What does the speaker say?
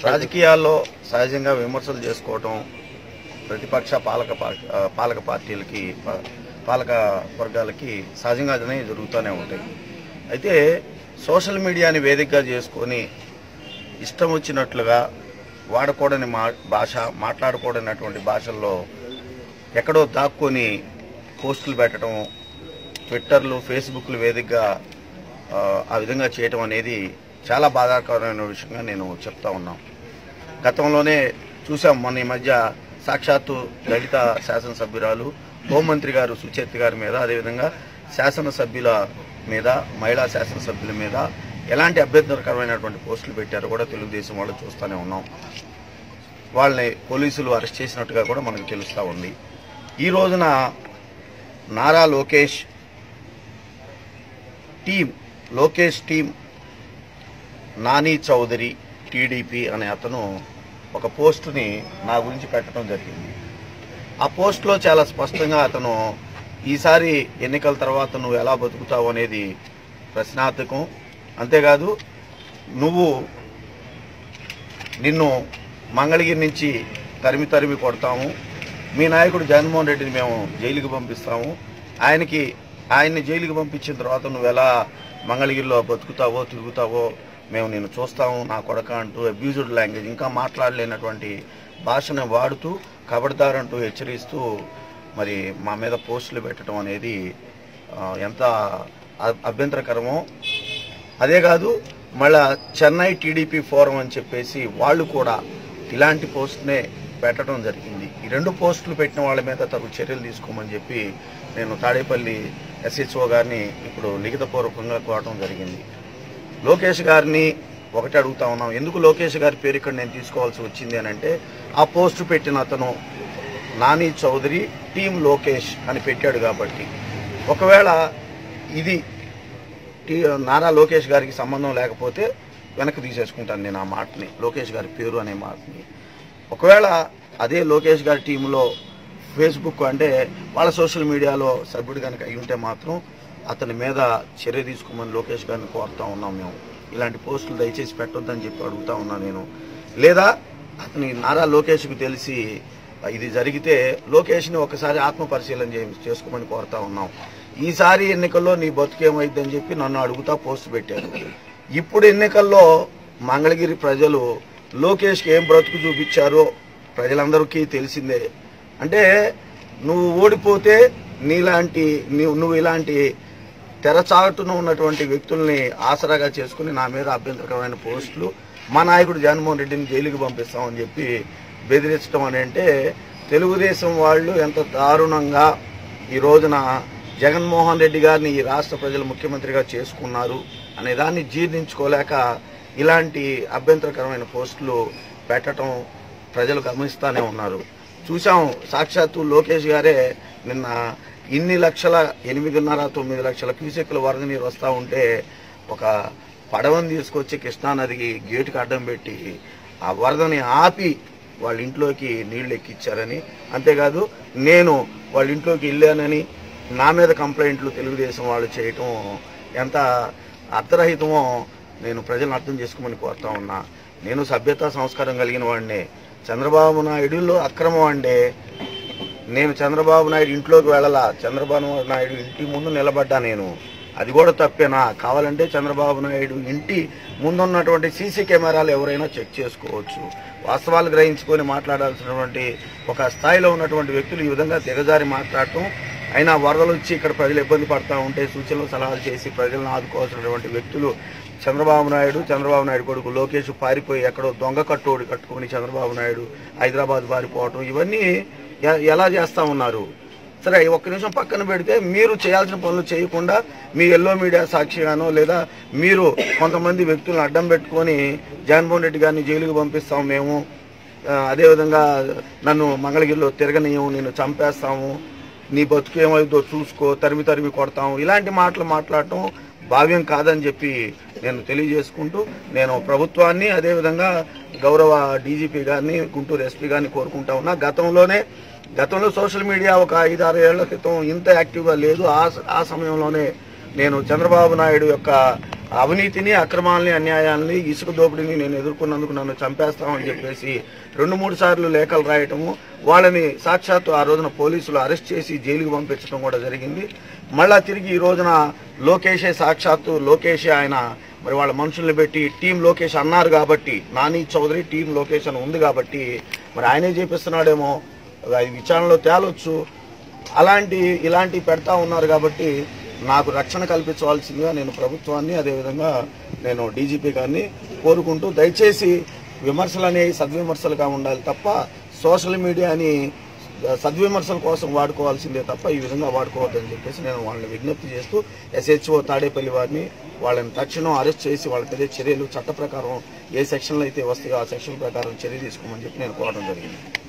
రాజకీయాల్లో సహజంగా విమర్శలు చేసుకోవటం ప్రతిపక్ష పాలక పా- ఆ, పాలక పార్టీలకి పా- పాలక వర్గాలకి సహజంగానే జరుగుతూనే ఉంటాయి అయితే సోషల్ మీడియాని వేదికగా చేసుకొని ఇష్టం వచ్చినట్లుగా వాడకూడని మా భాష మాట్లాడకూడనటువంటి భాషల్లో ఎక్కడో దాక్కొని పోస్టులు పెట్టడం ట్విట్టర్లు ఫేస్బుక్లు వేదికగా ఆ, ఆ విధంగా చేయటం అనేది చాలా బాధాకరమైన విషయంగా నేను చెప్తా ఉన్నాం గతంలోనే చూసాం మొన్న ఈ మధ్య సాక్షాత్తు దళిత శాసనసభ్యురాలు హోంమంత్రి గారు సుచేత్ గారి మీద అదేవిధంగా శాసనసభ్యుల మీద మహిళా శాసనసభ్యుల మీద ఎలాంటి అభ్యంతరకరమైనటువంటి పోస్టులు పెట్టారో కూడా తెలుగుదేశం వాళ్ళు చూస్తూనే ఉన్నాం వాళ్ళని పోలీసులు అరెస్ట్ చేసినట్టుగా కూడా మనకు తెలుస్తూ ఉంది ఈ రోజున Nara Lokesh team Lokesh team Nani Chowdary TDP అనే అతను ఒక పోస్టుని నా గురించి పెట్టడం జరిగింది ఆ పోస్ట్లో చాలా స్పష్టంగా అతను ఈసారి ఎన్నికల తర్వాత నువ్వు ఎలా బతుకుతావు అనేది ప్రశ్నార్థకం అంతేకాదు నువ్వు నిన్ను మంగళగిరి నుంచి తరిమి తరిమి కొడతాము మీ నాయకుడు జగన్మోహన్ రెడ్డిని మేము జైలుకి పంపిస్తాము ఆయనకి ఆయన్ని జైలుకి పంపించిన తర్వాత నువ్వు ఎలా మంగళగిరిలో బతుకుతావో తిరుగుతావో మేము నేను చూస్తాము నా కొడక అంటూ అబ్యూజ్డ్ లాంగ్వేజ్ ఇంకా మాట్లాడలేనటువంటి భాషను వాడుతూ కబడతారంటూ హెచ్చరిస్తూ మరి మా మీద పోస్టులు పెట్టడం అనేది ఆ, ఎంత అ- అభ్యంతరకరమో అదే కాదు మళ్ళా చెన్నై టీడీపీ ఫోరం అని చెప్పేసి వాళ్ళు కూడా ఇలాంటి పోస్ట్నే పెట్టడం జరిగింది ఈ రెండు పోస్టులు పెట్టిన వాళ్ళ మీద తగు చర్యలు తీసుకోమని చెప్పి నేను తాడేపల్లి ఎస్హెచ్ఓ గారిని ఇప్పుడు లిఖితపూర్వకంగా కోరడం జరిగింది లోకేష్ గారిని ఒకటి అడుగుతా ఉన్నాం ఎందుకు లోకేష్ గారి పేరు ఇక్కడ నేను తీసుకోవాల్సి వచ్చింది అని అంటే ఆ పోస్ట్ పెట్టిన అతను నాని చౌదరి టీం లోకేష్ అని పెట్టాడు కాబట్టి ఒకవేళ ఇది టీ నారా లోకేష్ గారికి సంబంధం లేకపోతే వెనక్కి తీసేసుకుంటాను నేను ఆ మాటని లోకేష్ గారి పేరు అనే మాటని ఒకవేళ అదే లోకేష్ గారి టీంలో ఫేస్బుక్ అంటే వాళ్ళ సోషల్ మీడియాలో సభ్యుడు కనుక అయి ఉంటే మాత్రం అతని మీద చర్య తీసుకోమని లోకేష్ గారిని కోరుతా ఉన్నాం మేము ఇలాంటి పోస్టులు దయచేసి పెట్టొద్దని చెప్పి అడుగుతా ఉన్నా నేను లేదా అతని నారా లోకేష్కి తెలిసి ఇది జరిగితే లోకేష్ని ఒకసారి ఆత్మ పరిశీలన చే- చేసుకోమని కోరుతా ఉన్నాం ఈసారి ఎన్నికల్లో నీ బతుకేమైందని చెప్పి నన్ను అడుగుతా పోస్ట్ పెట్టారు ఇప్పుడు ఎన్నికల్లో మంగళగిరి ప్రజలు లోకేష్కి ఏం బ్రతుకు చూపించారో ప్రజలందరికీ తెలిసిందే అంటే నువ్వు ఓడిపోతే నీలాంటి నీవు నువ్వు ఇలాంటి తెరచాటున ఉన్నటువంటి వ్యక్తుల్ని ఆసరాగా చేసుకుని నా మీద అభ్యంతరకరమైన పోస్టులు మా నాయకుడు జగన్మోహన్ రెడ్డిని జైలుకి పంపిస్తామని చెప్పి బెదిరించడం అని అంటే తెలుగుదేశం వాళ్ళు ఎంత దారుణంగా ఈ రోజున జగన్మోహన్ రెడ్డి గారిని ఈ రాష్ట్ర ప్రజలు ముఖ్యమంత్రిగా చేసుకున్నారు అనే దాన్ని జీర్ణించుకోలేక ఇలాంటి అభ్యంతరకరమైన పోస్టులు పెట్టడం ప్రజలు గమనిస్తానే ఉన్నారు చూసాం సాక్షాత్తు లోకేష్ గారే నిన్న ఇన్ని లక్షల ఎనిమిదిన్నర తొమ్మిది లక్షల క్యూసెక్ల వరద నీరు వస్తూ ఉంటే ఒక పడవని తీసుకొచ్చి కృష్ణానదికి గేటుకి అడ్డం పెట్టి ఆ వరదని ఆపి వాళ్ళ ఇంట్లోకి నీళ్లు ఎక్కిచ్చారని అంతేకాదు నేను వాళ్ళ ఇంట్లోకి వెళ్ళానని నా మీద కంప్లైంట్లు తెలుగుదేశం వాళ్ళు చేయటం ఎంత అర్థరహితమో నేను ప్రజలను అర్థం చేసుకోమని కోరుతా ఉన్నా నేను సభ్యతా సంస్కారం కలిగిన వాడిని చంద్రబాబు నాయుడులో అక్రమం అంటే నేను చంద్రబాబు నాయుడు ఇంట్లోకి వెళ్ళాలా చంద్రబాబు నాయుడు ఇంటి ముందు నిలబడ్డా నేను అది కూడా తప్పేనా కావాలంటే చంద్రబాబు నాయుడు ఇంటి ముందున్నటువంటి సీసీ కెమెరాలు ఎవరైనా చెక్ చేసుకోవచ్చు వాస్తవాలు గ్రహించుకొని మాట్లాడాల్సినటువంటి ఒక స్థాయిలో ఉన్నటువంటి వ్యక్తులు ఈ విధంగా దిగజారి మాట్లాడటం అయినా వరదలు వచ్చి ఇక్కడ ప్రజలు ఇబ్బంది పడతా ఉంటే సూచనలు సలహాలు చేసి ప్రజలను ఆదుకోవాల్సినటువంటి వ్యక్తులు చంద్రబాబు నాయుడు చంద్రబాబు నాయుడు కొడుకు లోకేష్ పారిపోయి ఎక్కడో దొంగ కట్టోడు కట్టుకొని చంద్రబాబు నాయుడు హైదరాబాద్ పారిపోవటం ఇవన్నీ ఎ- ఎలా చేస్తా ఉన్నారు సరే ఒక్క నిమిషం పక్కన పెడితే మీరు చేయాల్సిన పనులు చేయకుండా మీ ఎల్లో మీడియా సాక్షిగానో లేదా మీరు కొంతమంది వ్యక్తులను అడ్డం పెట్టుకొని జగన్మోహన్ రెడ్డి గారిని జైలుకి పంపిస్తాం మేము ఆ, అదేవిధంగా నన్ను మంగళగిరిలో తిరగనీయము నేను చంపేస్తాము నీ బతుకు ఏమైందో చూసుకో తరిమి తరిమి కొడతాము ఇలాంటి మాటలు మాట్లాడటం భావ్యం కాదని చెప్పి నేను తెలియజేసుకుంటూ నేను ప్రభుత్వాన్ని అదేవిధంగా గౌరవ డీజీపీ గారిని గుంటూరు ఎస్పీ గారిని కోరుకుంటా ఉన్నా గతంలోనే గతంలో సోషల్ మీడియా ఒక ఐదారు ఏళ్ల క్రితం ఇంత యాక్టివ్గా లేదు ఆ ఆ సమయంలోనే నేను చంద్రబాబు నాయుడు యొక్క అవినీతిని అక్రమాలని అన్యాయాల్ని ఇసుక దోపిడీని నేను ఎదుర్కొన్నందుకు నన్ను చంపేస్తామని చెప్పేసి రెండు మూడు సార్లు లేఖలు రాయటము వాళ్ళని సాక్షాత్తు ఆ రోజున పోలీసులు అరెస్ట్ చేసి జైలుకి పంపించడం కూడా జరిగింది మళ్ళా తిరిగి ఈ రోజున లోకేషే సాక్షాత్తు లోకేషే ఆయన మరి వాళ్ళ మనుషుల్ని పెట్టి టీం లోకేష్ అన్నారు కాబట్టి నాని చౌదరి టీం లోకేష్ అని ఉంది కాబట్టి మరి ఆయనే చేపిస్తున్నాడేమో అది విచారణలో తేలొచ్చు అలాంటి ఇలాంటి పెడతా ఉన్నారు కాబట్టి నాకు రక్షణ కల్పించవలసిందిగా నేను ప్రభుత్వాన్ని అదేవిధంగా నేను డీజీపీ గారిని కోరుకుంటూ దయచేసి విమర్శలు అనేవి సద్విమర్శలుగా ఉండాలి తప్ప సోషల్ మీడియాని సద్విమర్శల కోసం వాడుకోవాల్సిందే తప్ప ఈ విధంగా వాడుకోవద్దని చెప్పేసి నేను వాళ్ళని విజ్ఞప్తి చేస్తూ ఎస్హెచ్ఓ తాడేపల్లి వారిని వాళ్ళని తక్షణం అరెస్ట్ చేసి వాళ్ళ మీద చర్యలు చట్ట ప్రకారం ఏ సెక్షన్లో అయితే వస్తాయో ఆ సెక్షన్ ప్రకారం చర్య తీసుకోమని చెప్పి నేను కోరడం జరిగింది